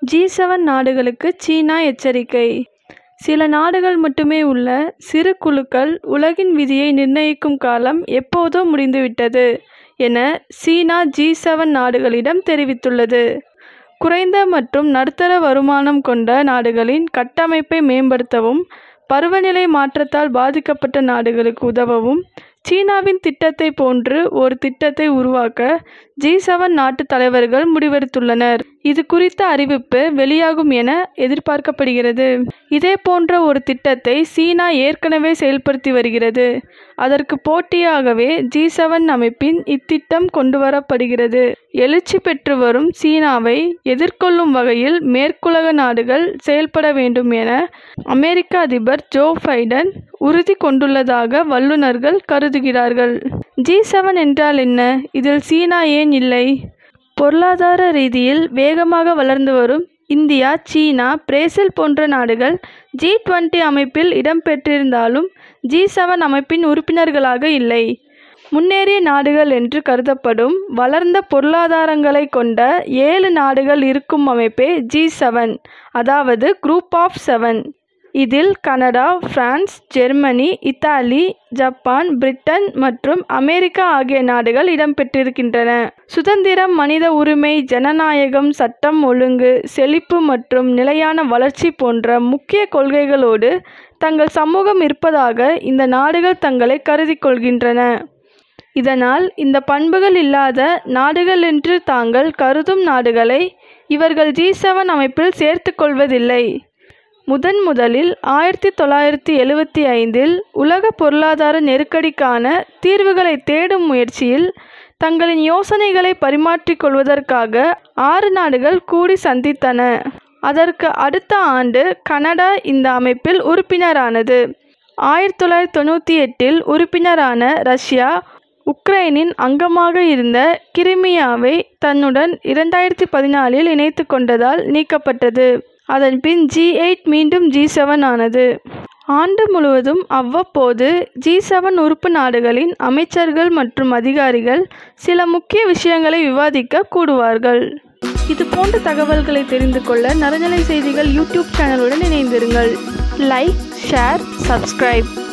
G seven நாடுகளுக்கு சீனா எச்சரிக்கை சில நாடுகள் மட்டுமே உள்ள சிறு குழுக்கள் உலகின் விதியை நிர்ணயிக்கும் காலம் எப்போதோ முடிந்துவிட்டது என சீனா ஜி செவன் நாடுகளிடம் தெரிவித்துள்ளது குறைந்த மற்றும் நடுத்தர வருமானம் கொண்ட நாடுகளின் கட்டமைப்பை மேம்படுத்தவும் பருவநிலை மாற்றத்தால் பாதிக்கப்பட்ட நாடுகளுக்கு உதவவும் சீனாவின் திட்டத்தை போன்று ஒரு திட்டத்தை உருவாக்க ஜி செவன் நாட்டு தலைவர்கள் முடிவெடுத்துள்ளனர் இது குறித்த அறிவிப்பு வெளியாகும் என எதிர்பார்க்கப்படுகிறது இதே போன்ற ஒரு திட்டத்தை சீனா ஏற்கனவே செயல்படுத்தி வருகிறது அதற்கு போட்டியாகவே ஜி செவன் அமைப்பின் இத்திட்டம் கொண்டுவரப்படுகிறது எழுச்சி பெற்று வரும் சீனாவை எதிர்கொள்ளும் வகையில் மேற்குலக நாடுகள் செயல்பட வேண்டும் என அமெரிக்க அதிபர் ஜோ பைடன் உறுதி கொண்டுள்ளதாக வல்லுநர்கள் கருதுகிறார்கள் ஜி செவன் என்றால் என்ன இதில் சீனா ஏன் இல்லை பொருளாதார ரீதியில் வேகமாக வளர்ந்து வரும் இந்தியா சீனா பிரேசில் போன்ற நாடுகள் ஜி டுவெண்ட்டி அமைப்பில் இடம்பெற்றிருந்தாலும் ஜி செவன் அமைப்பின் உறுப்பினர்களாக இல்லை முன்னேறிய நாடுகள் என்று கருதப்படும் வளர்ந்த பொருளாதாரங்களை கொண்ட ஏழு நாடுகள் இருக்கும் அமைப்பே ஜி செவன் அதாவது குரூப் ஆஃப் செவன் இதில் Canada France Germany Italy Japan Britain மற்றும் அமெரிக்கா ஆகிய நாடுகள் இடம்பெற்றிருக்கின்றன சுதந்திரம் மனித உரிமை ஜனநாயகம் சட்டம் ஒழுங்கு செழிப்பு மற்றும் நிலையான வளர்ச்சி போன்ற முக்கிய கொள்கைகளோடு தங்கள் சமூகம் இருப்பதாக இந்த நாடுகள் தங்களை கருதி கொள்கின்றன இதனால் இந்த பண்புகள் இல்லாத நாடுகள் என்று தாங்கள் கருதும் நாடுகளை இவர்கள் ஜி செவன் அமைப்பில் சேர்த்து கொள்வதில்லை முதன் முதலில் ஆயிரத்தி தொள்ளாயிரத்தி எழுவத்தி ஐந்தில் உலக பொருளாதார நெருக்கடிக்கான தீர்வுகளை தேடும் முயற்சியில் தங்களின் யோசனைகளை பரிமாற்றிக் கொள்வதற்காக ஆறு நாடுகள் கூடி சந்தித்தன அதற்கு அடுத்த ஆண்டு கனடா இந்த அமைப்பில் உறுப்பினரானது ஆயிரத்தி தொள்ளாயிரத்தி தொண்ணூற்றி எட்டில் உறுப்பினரான ரஷ்யா உக்ரைனின் அங்கமாக இருந்த கிரிமியாவை தன்னுடன் இரண்டாயிரத்தி பதினாலில் இணைத்து கொண்டதால் நீக்கப்பட்டது அதன் பின் ஜி எயிட் மீண்டும் ஜி செவன் ஆனது ஆண்டு முழுவதும் அவ்வப்போது ஜி செவன் உறுப்பு நாடுகளின் அமைச்சர்கள் மற்றும் அதிகாரிகள் சில முக்கிய விஷயங்களை விவாதிக்க கூடுவார்கள் இது போன்ற தகவல்களை தெரிந்து கொள்ள நரநிலை செய்திகள் யூடியூப் சேனலுடன் இணைந்திருங்கள் லைக் ஷேர் சப்ஸ்கிரைப்